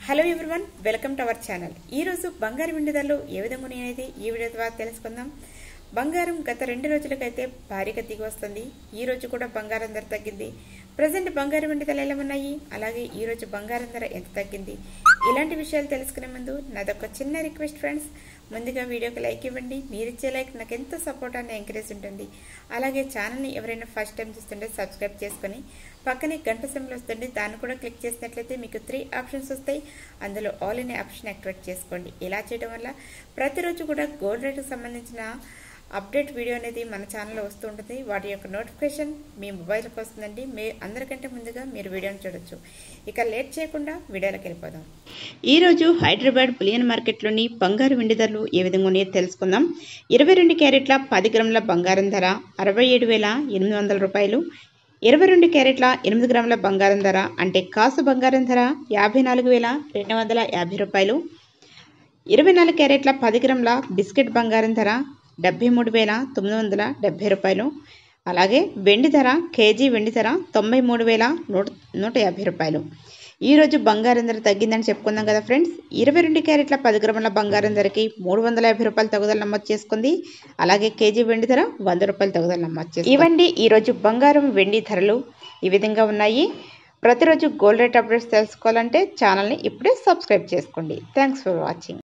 hello everyone welcome to our channel ఈ రోజు బంగారం వెండి ధరలు ఏ విధంగా ఉన్నాయనేది ఈ వీడియో ద్వారా తెలుసుకుందాం బంగారం గత రెండు రోజులకైతే భారీగా దిగి వస్తుంది ఈ రోజు కూడా బంగారం ధర తగ్గింది ప్రజెంట్ బంగారం వెండి ధరలు ఎలా ఉన్నాయి అలాగే ఈ రోజు బంగారం ధర ఎంత తగ్గింది ఇలాంటి విషయాలు తెలుసుకునే ముందు నాదొక చిన్న రిక్వెస్ట్ ఫ్రెండ్స్ ముందుగా వీడియోకి లైక్ ఇవ్వండి మీరు ఇచ్చే లైక్ నాకు ఎంతో సపోర్ట్ అని ఎంకరేజ్ ఉంటుంది అలాగే ఛానల్ని ఎవరైనా ఫస్ట్ టైం చూస్తుంటే సబ్స్క్రైబ్ చేసుకొని పక్కనే గంట సింబల్ వస్తుంది దాన్ని కూడా క్లిక్ చేసినట్లయితే మీకు త్రీ ఆప్షన్స్ వస్తాయి అందులో ఆల్ ఇన్ ఆప్షన్ యాక్టివేట్ చేసుకోండి ఇలా చేయడం వల్ల ప్రతిరోజు కూడా గోల్డ్ రేట్కి సంబంధించిన అప్డేట్ వీడియో అనేది మన ఛానల్లో వస్తూ ఉంటుంది వాటి యొక్క నోటిఫికేషన్ మీ మొబైల్కి వస్తుందండి మీ అందరికంటే ముందుగా మీరు వీడియోని చూడొచ్చు ఇక లేట్ చేయకుండా వీడియోలోకి వెళ్ళిపోదాం ఈరోజు హైదరాబాద్ బులియన్ మార్కెట్లోని బంగారు వెండి ధరలు ఏ విధంగా ఉన్నాయో తెలుసుకుందాం ఇరవై రెండు క్యారెట్ల పది గ్రాముల బంగారం ధర అరవై ఏడు వేల ఎనిమిది వందల రూపాయలు ఇరవై రెండు క్యారెట్ల ఎనిమిది గ్రాముల బంగారం ధర అంటే కాసు బంగారం ధర యాభై నాలుగు వేల రెండు వందల యాభై రూపాయలు ఇరవై నాలుగు క్యారెట్ల పది గ్రాముల బిస్కెట్ బంగారం ధర డెబ్బై మూడు వేల తొమ్మిది వందల డెబ్బై రూపాయలు అలాగే వెండి ధర కేజీ వెండి ధర తొంభై మూడు వేల నూట నూట యాభై రూపాయలు ఈరోజు బంగారం ధర తగ్గిందని చెప్పుకుందాం కదా ఫ్రెండ్స్ ఇరవై రెండు క్యారెట్ల పది గ్రాముల బంగారం ధరకి మూడు వందల యాభై రూపాయలు తగుదల నమోదు చేసుకుంది అలాగే కేజీ వెండి ధర వంద రూపాయలు తగుదల నమోదు చేసుకుంది ఇవండి ఈరోజు బంగారం వెండి ధరలు ఈ విధంగా ఉన్నాయి ప్రతిరోజు గోల్డ్ రేట్ అప్డేట్స్ తెలుసుకోవాలంటే ఛానల్ని ఇప్పుడే సబ్స్క్రైబ్ చేసుకోండి థ్యాంక్స్ ఫర్ వాచింగ్